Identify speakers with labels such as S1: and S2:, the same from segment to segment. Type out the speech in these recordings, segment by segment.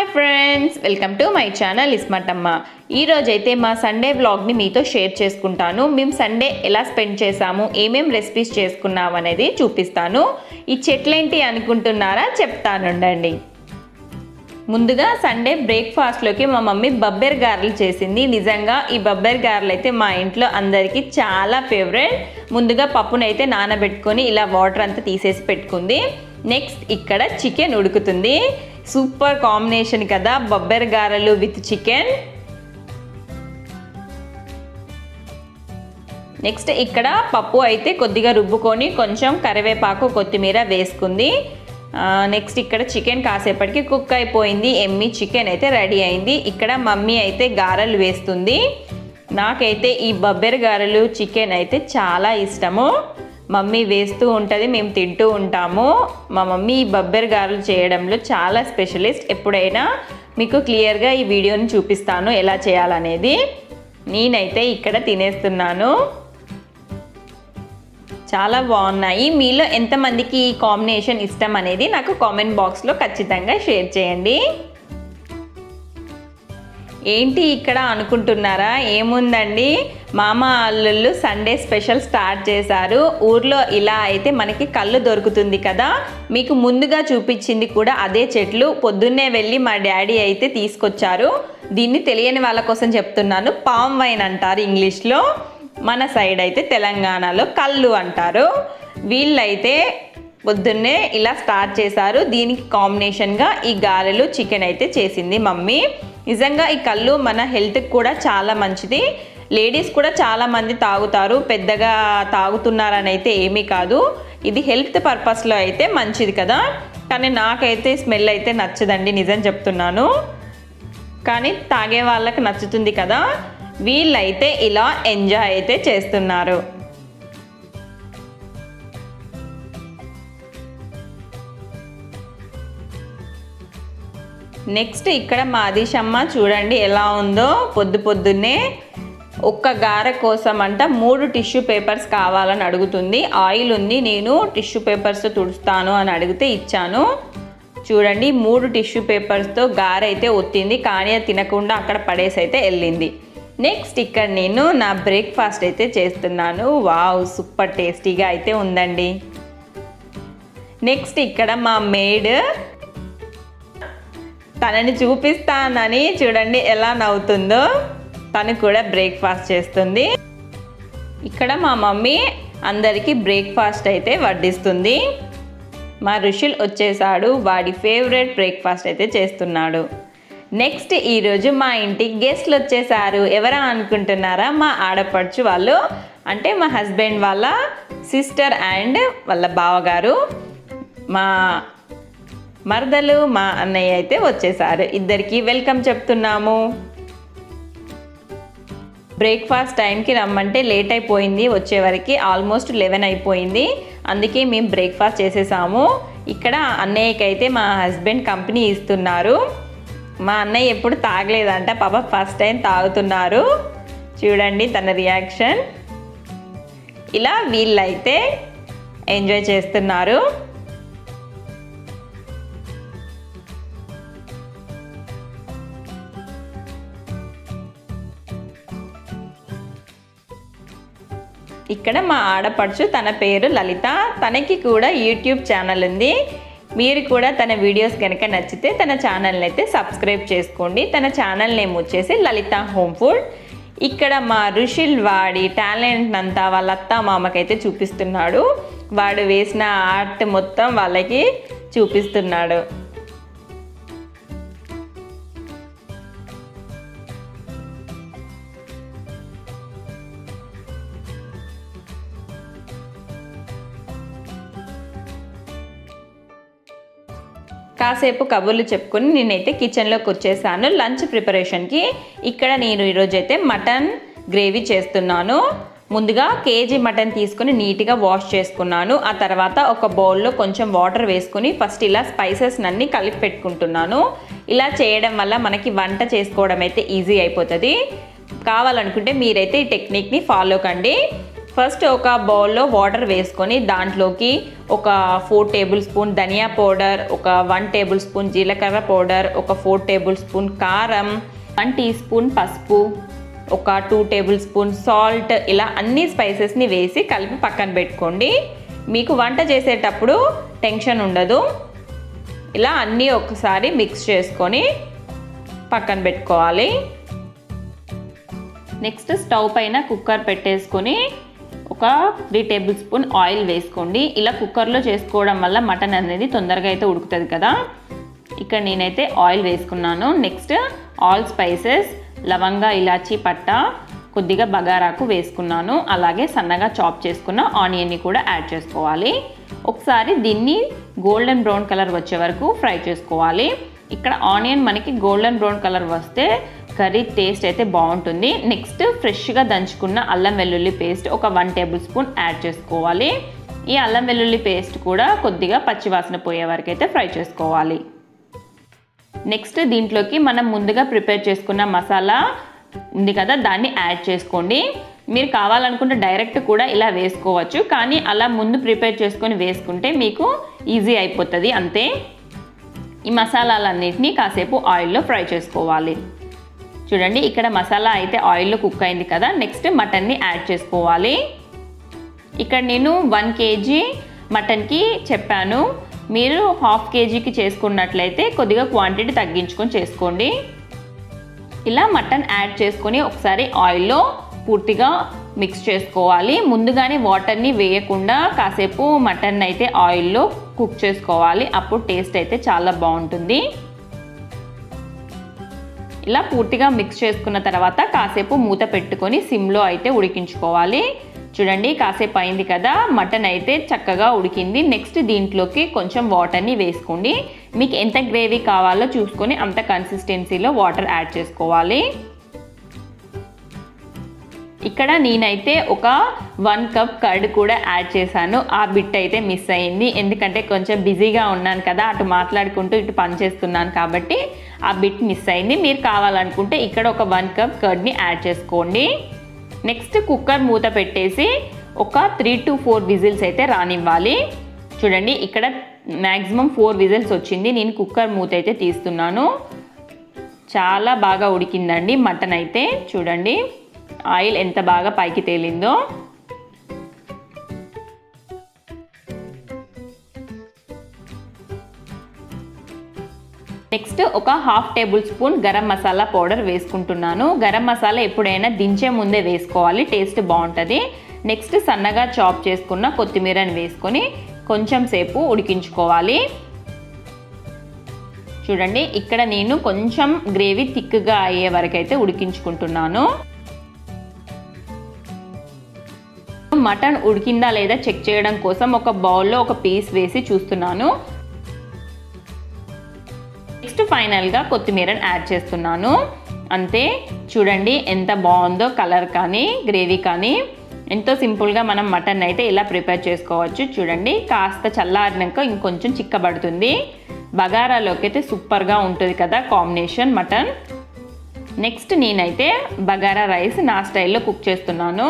S1: hi friends welcome to my channel ఇస్మటమ్మ ఈరోజు అయితే మా సండే వ్లాగ్ని మీతో షేర్ చేసుకుంటాను మేము సండే ఎలా స్పెండ్ చేసాము ఏమేం రెసిపీస్ చేసుకున్నాం అనేది చూపిస్తాను ఈ చెట్లేంటి అనుకుంటున్నారా చెప్తానుండండి ముందుగా సండే బ్రేక్ఫాస్ట్లోకి మా మమ్మీ బబ్బెర్ గారెలు చేసింది నిజంగా ఈ బబ్బెర్ గారెలు అయితే మా ఇంట్లో అందరికీ చాలా ఫేవరెట్ ముందుగా పప్పునైతే నానబెట్టుకొని ఇలా వాటర్ అంతా తీసేసి పెట్టుకుంది నెక్స్ట్ ఇక్కడ చికెన్ ఉడుకుతుంది సూపర్ కాంబినేషన్ కదా బబ్బెర్ గారెలు విత్ చికెన్ నెక్స్ట్ ఇక్కడ పప్పు అయితే కొద్దిగా రుబ్బుకొని కొంచెం కరివేపాకు కొత్తిమీర వేసుకుంది నెక్స్ట్ ఇక్కడ చికెన్ కాసేపటికి కుక్ అయిపోయింది ఎమ్మి చికెన్ అయితే రెడీ అయింది ఇక్కడ మమ్మీ అయితే గారెలు వేస్తుంది నాకైతే ఈ బబ్బెర్ గారెలు చికెన్ అయితే చాలా ఇష్టము మమ్మీ వేస్తూ ఉంటుంది మేము తింటూ ఉంటాము మా మమ్మీ ఈ బబ్బెర్ గారెలు చేయడంలో చాలా స్పెషలిస్ట్ ఎప్పుడైనా మీకు క్లియర్గా ఈ వీడియోని చూపిస్తాను ఎలా చేయాలనేది నేనైతే ఇక్కడ తినేస్తున్నాను చాలా బాగున్నాయి మీలో ఎంతమందికి ఈ కాంబినేషన్ ఇష్టం అనేది నాకు కామెంట్ బాక్స్లో ఖచ్చితంగా షేర్ చేయండి ఏంటి ఇక్కడ అనుకుంటున్నారా ఏముందండి మామ అల్లుళ్ళు సండే స్పెషల్ స్టార్ట్ చేశారు ఊర్లో ఇలా అయితే మనకి కళ్ళు దొరుకుతుంది కదా మీకు ముందుగా చూపించింది కూడా అదే చెట్లు పొద్దున్నే వెళ్ళి మా డాడీ అయితే తీసుకొచ్చారు దీన్ని తెలియని వాళ్ళ కోసం చెప్తున్నాను పామ్ వైన్ అంటారు ఇంగ్లీష్లో మన సైడ్ అయితే తెలంగాణలో కళ్ళు అంటారు వీళ్ళైతే పొద్దున్నే ఇలా స్టార్ట్ చేశారు దీనికి కాంబినేషన్గా ఈ గారెలు చికెన్ అయితే చేసింది మమ్మీ నిజంగా ఈ కళ్ళు మన హెల్త్కి కూడా చాలా మంచిది లేడీస్ కూడా చాలా మంది తాగుతారు పెద్దగా తాగుతున్నారని అయితే ఏమీ కాదు ఇది హెల్త్ పర్పస్లో అయితే మంచిది కదా కానీ నాకైతే స్మెల్ అయితే నచ్చదండి నిజం చెప్తున్నాను కానీ తాగే వాళ్ళకి నచ్చుతుంది కదా వీళ్ళైతే ఇలా ఎంజాయ్ అయితే చేస్తున్నారు నెక్స్ట్ ఇక్కడ మా ఆదిశమ్మ చూడండి ఎలా ఉందో పొద్దు పొద్దున్నే ఒక్క గారె కోసం అంట మూడు టిష్యూ పేపర్స్ కావాలని అడుగుతుంది ఆయిల్ ఉంది నేను టిష్యూ పేపర్స్ తుడుస్తాను అని అడిగితే ఇచ్చాను చూడండి మూడు టిష్యూ పేపర్స్తో గారె అయితే ఒత్తింది కానీ అది తినకుండా అక్కడ పడేసి అయితే వెళ్ళింది నెక్స్ట్ ఇక్కడ నేను నా బ్రేక్ఫాస్ట్ అయితే చేస్తున్నాను వావ్ సూపర్ టేస్టీగా అయితే ఉందండి నెక్స్ట్ ఇక్కడ మా మేడ్ తనని చూపిస్తానని చూడండి ఎలా నవ్వుతుందో తను కూడా బ్రేక్ఫాస్ట్ చేస్తుంది ఇక్కడ మా మమ్మీ అందరికీ బ్రేక్ఫాస్ట్ అయితే వడ్డిస్తుంది మా ఋషుల్ వచ్చేసాడు వాడి ఫేవరెట్ బ్రేక్ఫాస్ట్ అయితే చేస్తున్నాడు నెక్స్ట్ ఈరోజు మా ఇంటికి గెస్ట్లు వచ్చేసారు ఎవరా అనుకుంటున్నారా మా ఆడపడుచు వాళ్ళు అంటే మా హస్బెండ్ వాళ్ళ సిస్టర్ అండ్ వాళ్ళ బావగారు మా మరదలు మా అన్నయ్య అయితే వచ్చేసారు ఇద్దరికి వెల్కమ్ చెప్తున్నాము బ్రేక్ఫాస్ట్ టైంకి రమ్మంటే లేట్ అయిపోయింది వచ్చేవరకు ఆల్మోస్ట్ లెవెన్ అయిపోయింది అందుకే మేము బ్రేక్ఫాస్ట్ చేసేసాము ఇక్కడ అన్నయ్యకి అయితే మా హస్బెండ్ కంపెనీ ఇస్తున్నారు మా అన్నయ్య ఎప్పుడు తాగలేదంట పాప ఫస్ట్ టైం తాగుతున్నారు చూడండి తన రియాక్షన్ ఇలా వీళ్ళైతే ఎంజాయ్ చేస్తున్నారు ఇక్కడ మా ఆడపడుచు తన పేరు లలిత తనకి కూడా యూట్యూబ్ ఛానల్ ఉంది మీరు కూడా తన వీడియోస్ కనుక నచ్చితే తన ఛానల్ని అయితే సబ్స్క్రైబ్ చేసుకోండి తన ఛానల్ నేమ్ వచ్చేసి లలిత హోమ్ ఫుడ్ ఇక్కడ మా ఋషిల్ వాడి టాలెంట్ అంతా వాళ్ళ అత్త మామకైతే చూపిస్తున్నాడు వాడు వేసిన ఆర్ట్ మొత్తం వాళ్ళకి చూపిస్తున్నాడు కాసేపు కబుర్లు చెప్పుకొని నేనైతే కిచెన్లోకి వచ్చేసాను లంచ్ ప్రిపరేషన్కి ఇక్కడ నేను ఈరోజు అయితే మటన్ గ్రేవీ చేస్తున్నాను ముందుగా కేజీ మటన్ తీసుకొని నీట్గా వాష్ చేసుకున్నాను ఆ తర్వాత ఒక బౌల్లో కొంచెం వాటర్ వేసుకొని ఫస్ట్ ఇలా స్పైసెస్ అన్ని కలిపి పెట్టుకుంటున్నాను ఇలా చేయడం వల్ల మనకి వంట చేసుకోవడం అయితే ఈజీ అయిపోతుంది కావాలనుకుంటే మీరైతే ఈ టెక్నిక్ని ఫాలో కండి ఫస్ట్ ఒక బౌల్లో వాటర్ వేసుకొని దాంట్లోకి ఒక ఫోర్ టేబుల్ స్పూన్ ధనియా పౌడర్ ఒక వన్ టేబుల్ స్పూన్ జీలకర్ర పౌడర్ ఒక ఫోర్ టేబుల్ స్పూన్ కారం వన్ టీ స్పూన్ పసుపు ఒక టూ టేబుల్ స్పూన్ సాల్ట్ ఇలా అన్ని స్పైసెస్ని వేసి కలిపి పక్కన పెట్టుకోండి మీకు వంట చేసేటప్పుడు టెన్షన్ ఉండదు ఇలా అన్నీ ఒకసారి మిక్స్ చేసుకొని పక్కన పెట్టుకోవాలి నెక్స్ట్ స్టవ్ పైన కుక్కర్ పెట్టేసుకొని ఒక త్రీ టేబుల్ స్పూన్ ఆయిల్ వేసుకోండి ఇలా కుక్కర్లో చేసుకోవడం వల్ల మటన్ అనేది తొందరగా అయితే ఉడుకుతుంది కదా ఇక్కడ నేనైతే ఆయిల్ వేసుకున్నాను నెక్స్ట్ ఆల్ స్పైసెస్ లవంగా ఇలాచీ పట్ట కొద్దిగా బగారాకు వేసుకున్నాను అలాగే సన్నగా చాప్ చేసుకున్న ఆనియన్ని కూడా యాడ్ చేసుకోవాలి ఒకసారి దీన్ని గోల్డెన్ బ్రౌన్ కలర్ వచ్చే వరకు ఫ్రై చేసుకోవాలి ఇక్కడ ఆనియన్ మనకి గోల్డెన్ బ్రౌన్ కలర్ వస్తే కర్రీ టేస్ట్ అయితే బాగుంటుంది నెక్స్ట్ ఫ్రెష్గా దంచుకున్న అల్లం వెల్లుల్లి పేస్ట్ ఒక వన్ టేబుల్ స్పూన్ యాడ్ చేసుకోవాలి ఈ అల్లం వెల్లుల్లి పేస్ట్ కూడా కొద్దిగా పచ్చివాసన పోయే వరకు అయితే ఫ్రై చేసుకోవాలి నెక్స్ట్ దీంట్లోకి మనం ముందుగా ప్రిపేర్ చేసుకున్న మసాలా ఉంది కదా దాన్ని యాడ్ చేసుకోండి మీరు కావాలనుకుంటే డైరెక్ట్ కూడా ఇలా వేసుకోవచ్చు కానీ అలా ముందు ప్రిపేర్ చేసుకొని వేసుకుంటే మీకు ఈజీ అయిపోతుంది అంతే ఈ మసాలాలన్నింటినీ కాసేపు ఆయిల్లో ఫ్రై చేసుకోవాలి చూడండి ఇక్కడ మసాలా అయితే ఆయిల్లో కుక్ అయింది కదా నెక్స్ట్ మటన్ని యాడ్ చేసుకోవాలి ఇక్కడ నేను వన్ కేజీ మటన్కి చెప్పాను మీరు హాఫ్ కేజీకి చేసుకున్నట్లయితే కొద్దిగా క్వాంటిటీ తగ్గించుకొని చేసుకోండి ఇలా మటన్ యాడ్ చేసుకొని ఒకసారి ఆయిల్లో పూర్తిగా మిక్స్ చేసుకోవాలి ముందుగానే వాటర్ని వేయకుండా కాసేపు మటన్ అయితే ఆయిల్లో కుక్ చేసుకోవాలి అప్పుడు టేస్ట్ అయితే చాలా బాగుంటుంది ఇలా పూర్తిగా మిక్స్ చేసుకున్న తర్వాత కాసేపు మూత పెట్టుకొని సిమ్లో అయితే ఉడికించుకోవాలి చూడండి కాసేపు అయింది కదా మటన్ అయితే చక్కగా ఉడికింది నెక్స్ట్ దీంట్లోకి కొంచెం వాటర్ని వేసుకోండి మీకు ఎంత గ్రేవీ కావాలో చూసుకొని అంత కన్సిస్టెన్సీలో వాటర్ యాడ్ చేసుకోవాలి ఇక్కడ నేనైతే ఒక వన్ కప్ కర్డ్ కూడా యాడ్ చేశాను ఆ బిట్ అయితే మిస్ అయింది ఎందుకంటే కొంచెం బిజీగా ఉన్నాను కదా అటు మాట్లాడుకుంటూ ఇటు పని చేస్తున్నాను కాబట్టి ఆ బిట్ మిస్ అయింది మీరు కావాలనుకుంటే ఇక్కడ ఒక వన్ కప్ కర్డ్ని యాడ్ చేసుకోండి నెక్స్ట్ కుక్కర్ మూత పెట్టేసి ఒక త్రీ టు ఫోర్ విజిల్స్ అయితే రానివ్వాలి చూడండి ఇక్కడ మ్యాక్సిమం ఫోర్ విజిల్స్ వచ్చింది నేను కుక్కర్ మూత అయితే తీస్తున్నాను చాలా బాగా ఉడికిందండి మటన్ అయితే చూడండి ఆయిల్ ఎంత బాగా పైకి తేలిందో నెక్స్ట్ ఒక half tablespoon garam masala powder వేసుకుంటున్నాను గరం మసాలా ఎప్పుడైనా దించే ముందే వేసుకోవాలి టేస్ట్ బాగుంటుంది నెక్స్ట్ సన్నగా చాప్ చేసుకున్న కొత్తిమీరని వేసుకొని కొంచెం సేపు ఉడికించుకోవాలి చూడండి ఇక్కడ నేను కొంచెం గ్రేవీ థిక్గా అయ్యే వరకు అయితే ఉడికించుకుంటున్నాను మటన్ ఉడికిందా లేదా చెక్ చేయడం కోసం ఒక బౌల్లో ఒక పీస్ వేసి చూస్తున్నాను నెక్స్ట్ ఫైనల్గా కొత్తిమీరని యాడ్ చేస్తున్నాను అంతే చూడండి ఎంత బాగుందో కలర్ కానీ గ్రేవీ కానీ ఎంతో సింపుల్గా మనం మటన్ అయితే ఇలా ప్రిపేర్ చేసుకోవచ్చు చూడండి కాస్త చల్లారినాక ఇంకొంచెం చిక్కబడుతుంది బగారాలోకి అయితే సూపర్గా ఉంటుంది కదా కాంబినేషన్ మటన్ నెక్స్ట్ నేనైతే బగారా రైస్ నా స్టైల్లో కుక్ చేస్తున్నాను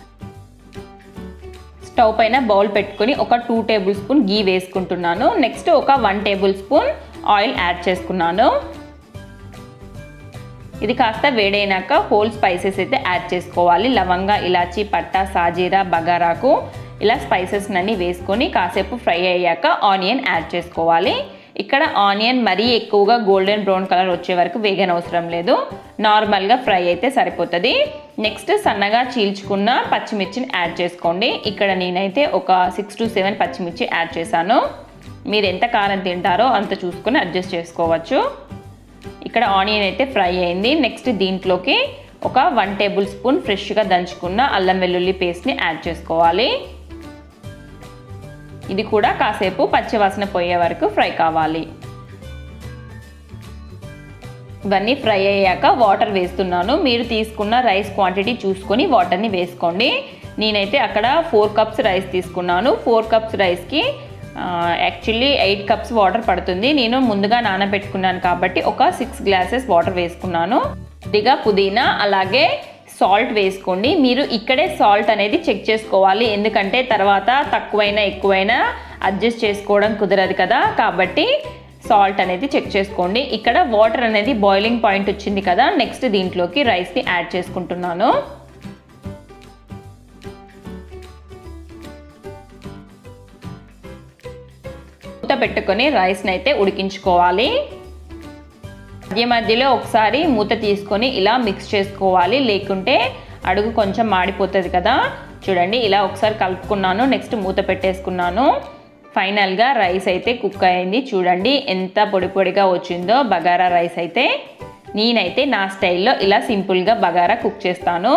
S1: స్టవ్ పైన బౌల్ పెట్టుకొని ఒక టూ టేబుల్ స్పూన్ గీ వేసుకుంటున్నాను నెక్స్ట్ ఒక one tablespoon oil add చేసుకున్నాను ఇది కాస్త వేడైనాక హోల్ స్పైసెస్ అయితే యాడ్ చేసుకోవాలి లవంగా ఇలాచీ పట్ట సాజీరా బగారాకు ఇలా స్పైసెస్ అన్ని వేసుకొని కాసేపు ఫ్రై అయ్యాక ఆనియన్ యాడ్ చేసుకోవాలి ఇక్కడ ఆనియన్ మరీ ఎక్కువగా గోల్డెన్ బ్రౌన్ కలర్ వచ్చే వరకు వేగనవసరం లేదు నార్మల్గా ఫ్రై అయితే సరిపోతుంది నెక్స్ట్ సన్నగా చీల్చుకున్న పచ్చిమిర్చిని యాడ్ చేసుకోండి ఇక్కడ నేనైతే ఒక సిక్స్ టు సెవెన్ పచ్చిమిర్చి యాడ్ చేశాను మీరు ఎంత కారం తింటారో అంత చూసుకొని అడ్జస్ట్ చేసుకోవచ్చు ఇక్కడ ఆనియన్ అయితే ఫ్రై అయింది నెక్స్ట్ దీంట్లోకి ఒక వన్ టేబుల్ స్పూన్ ఫ్రెష్గా దంచుకున్న అల్లం వెల్లుల్లి పేస్ట్ని యాడ్ చేసుకోవాలి ఇది కూడా కాసేపు పచ్చివాసన పోయే వరకు ఫ్రై కావాలి ఇవన్నీ ఫ్రై అయ్యాక వాటర్ వేస్తున్నాను మీరు తీసుకున్న రైస్ క్వాంటిటీ చూసుకొని వాటర్ని వేసుకోండి నేనైతే అక్కడ ఫోర్ కప్స్ రైస్ తీసుకున్నాను ఫోర్ కప్స్ రైస్కి యాక్చువల్లీ ఎయిట్ కప్స్ వాటర్ పడుతుంది నేను ముందుగా నానబెట్టుకున్నాను కాబట్టి ఒక సిక్స్ గ్లాసెస్ వాటర్ వేసుకున్నాను కొద్దిగా పుదీనా అలాగే సాల్ట్ వేసుకోండి మీరు ఇక్కడే సాల్ట్ అనేది చెక్ చేసుకోవాలి ఎందుకంటే తర్వాత తక్కువైనా ఎక్కువైనా అడ్జస్ట్ చేసుకోవడం కుదరదు కదా కాబట్టి సాల్ట్ అనేది చెక్ చేసుకోండి ఇక్కడ వాటర్ అనేది బాయిలింగ్ పాయింట్ వచ్చింది కదా నెక్స్ట్ దీంట్లోకి రైస్ని యాడ్ చేసుకుంటున్నాను మూత పెట్టుకొని రైస్ని అయితే ఉడికించుకోవాలి మధ్య మధ్యలో ఒకసారి మూత తీసుకొని ఇలా మిక్స్ చేసుకోవాలి లేకుంటే అడుగు కొంచెం మాడిపోతుంది కదా చూడండి ఇలా ఒకసారి కలుపుకున్నాను నెక్స్ట్ మూత పెట్టేసుకున్నాను ఫైనల్గా రైస్ అయితే కుక్ అయింది చూడండి ఎంత పొడి పొడిగా వచ్చిందో బగారా రైస్ అయితే నేనైతే నా స్టైల్లో ఇలా సింపుల్గా బగారా కుక్ చేస్తాను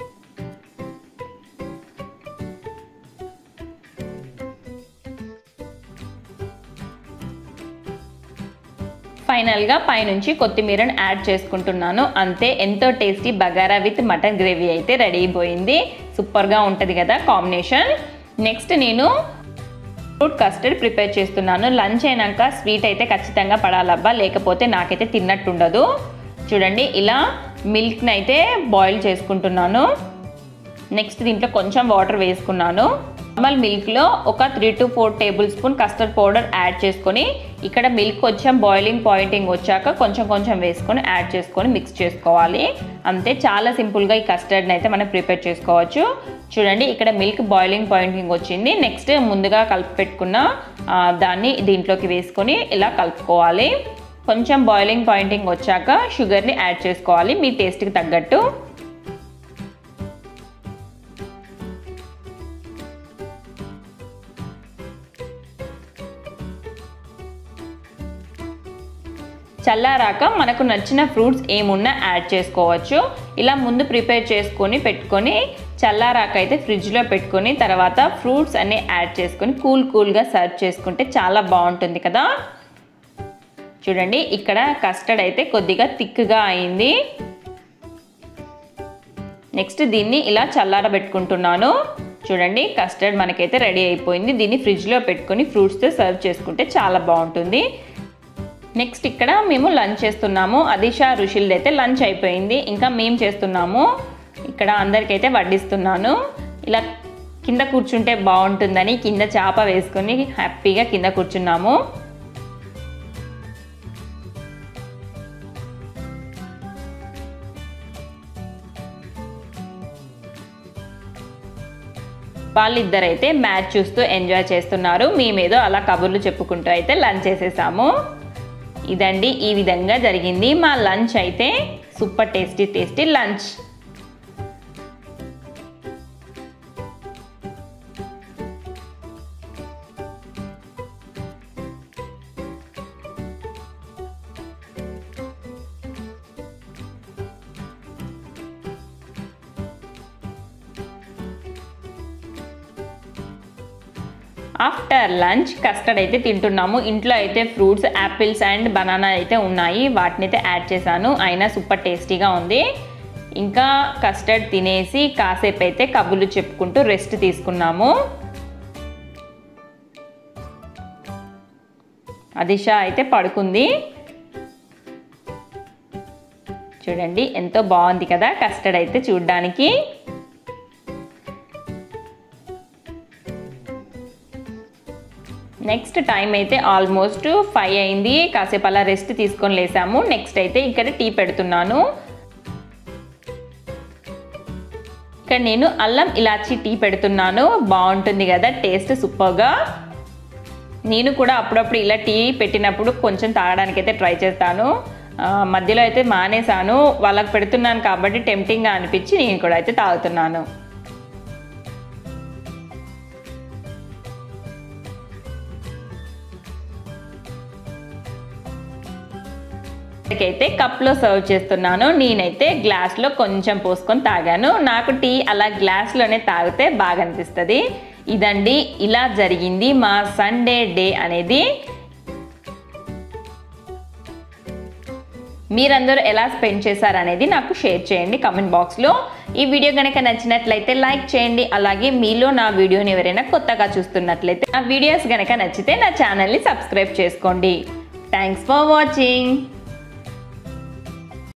S1: ఫైనల్గా పైనుంచి కొత్తిమీరను యాడ్ చేసుకుంటున్నాను అంతే ఎంతో tasty bagara with mutton gravy అయితే రెడీ అయిపోయింది సూపర్గా ఉంటుంది కదా కాంబినేషన్ నెక్స్ట్ నేను ఫ్రూట్ కస్టర్డ్ ప్రిపేర్ చేస్తున్నాను లంచ్ అయినాక స్వీట్ అయితే ఖచ్చితంగా పడాలబ్బా లేకపోతే నాకైతే తిన్నట్టు ఉండదు చూడండి ఇలా మిల్క్ని అయితే బాయిల్ చేసుకుంటున్నాను నెక్స్ట్ దీంట్లో కొంచెం వాటర్ వేసుకున్నాను నార్మల్ మిల్క్లో ఒక three to four tablespoon custard powder add చేసుకొని ఇక్కడ మిల్క్ కొంచెం బాయిలింగ్ పాయింటింగ్ వచ్చాక కొంచెం కొంచెం వేసుకొని యాడ్ చేసుకొని మిక్స్ చేసుకోవాలి అంతే చాలా సింపుల్గా ఈ కస్టర్డ్ని అయితే మనం ప్రిపేర్ చేసుకోవచ్చు చూడండి ఇక్కడ మిల్క్ బాయిలింగ్ పాయింటింగ్ వచ్చింది నెక్స్ట్ ముందుగా కలిపి పెట్టుకున్న ఆ, దాన్ని దీంట్లోకి వేసుకొని ఇలా కలుపుకోవాలి కొంచెం బాయిలింగ్ పాయింటింగ్ వచ్చాక షుగర్ని యాడ్ చేసుకోవాలి మీ టేస్ట్కి తగ్గట్టు చల్లారాక మనకు నచ్చిన ఫ్రూట్స్ ఏమున్నా యాడ్ చేసుకోవచ్చు ఇలా ముందు ప్రిపేర్ చేసుకొని పెట్టుకొని చల్లారాక అయితే ఫ్రిడ్జ్లో పెట్టుకొని తర్వాత ఫ్రూట్స్ అన్నీ యాడ్ చేసుకొని కూల్ కూల్గా సర్వ్ చేసుకుంటే చాలా బాగుంటుంది కదా చూడండి ఇక్కడ కస్టర్డ్ అయితే కొద్దిగా థిక్గా అయింది నెక్స్ట్ దీన్ని ఇలా చల్లారబెట్టుకుంటున్నాను చూడండి కస్టర్డ్ మనకైతే రెడీ అయిపోయింది దీన్ని ఫ్రిడ్జ్లో పెట్టుకొని ఫ్రూట్స్తో సర్వ్ చేసుకుంటే చాలా బాగుంటుంది నెక్స్ట్ ఇక్కడ మేము లంచ్ చేస్తున్నాము అదిషా ఋషులది అయితే లంచ్ అయిపోయింది ఇంకా మేము చేస్తున్నాము ఇక్కడ అందరికైతే వడ్డిస్తున్నాను ఇలా కింద కూర్చుంటే బాగుంటుందని కింద చేప వేసుకొని హ్యాపీగా కింద కూర్చున్నాము వాళ్ళిద్దరైతే మ్యాచ్ చూస్తూ ఎంజాయ్ చేస్తున్నారు మేమేదో అలా కబుర్లు చెప్పుకుంటూ అయితే లంచ్ చేసేసాము ఇదండి ఈ విధంగా జరిగింది మా లంచ్ అయితే super tasty tasty lunch after lunch custard అయితే తింటున్నాము ఇంట్లో అయితే ఫ్రూట్స్ యాపిల్స్ అండ్ బనానా అయితే ఉన్నాయి వాటిని అయితే యాడ్ చేశాను అయినా సూపర్ టేస్టీగా ఉంది ఇంకా కస్టర్డ్ తినేసి కాసేపు అయితే కబుర్లు చెప్పుకుంటూ రెస్ట్ తీసుకున్నాము అదిష అయితే పడుకుంది చూడండి ఎంతో బాగుంది కదా కస్టర్డ్ అయితే చూడ్డానికి నెక్స్ట్ టైం అయితే ఆల్మోస్ట్ ఫైవ్ అయింది కాసేపు అలా రెస్ట్ తీసుకొని లేసాము నెక్స్ట్ అయితే ఇక్కడ టీ పెడుతున్నాను ఇక్కడ నేను అల్లం ఇలాచి టీ పెడుతున్నాను బాగుంటుంది కదా టేస్ట్ సూపర్గా నేను కూడా అప్పుడప్పుడు ఇలా టీ పెట్టినప్పుడు కొంచెం తాగడానికి అయితే ట్రై చేస్తాను ఆ, మధ్యలో అయితే మానేశాను వాళ్ళకి పెడుతున్నాను కాబట్టి టెంప్టింగ్గా అనిపించి నేను కూడా అయితే తాగుతున్నాను అయితే కప్లో సర్వ్ చేస్తున్నాను నేనైతే గ్లాస్లో కొంచెం పోసుకొని తాగాను నాకు టీ అలా గ్లాస్లోనే తాగితే బాగా అనిపిస్తుంది ఇదండి ఇలా జరిగింది మా సండే డే అనేది మీరందరూ ఎలా స్పెండ్ చేశారనేది నాకు షేర్ చేయండి కమెంట్ బాక్స్లో ఈ వీడియో కనుక నచ్చినట్లయితే లైక్ చేయండి అలాగే మీలో నా వీడియోని ఎవరైనా కొత్తగా చూస్తున్నట్లయితే నా వీడియోస్ కనుక నచ్చితే నా ఛానల్ని సబ్స్క్రైబ్ చేసుకోండి థ్యాంక్స్ ఫర్ వాచింగ్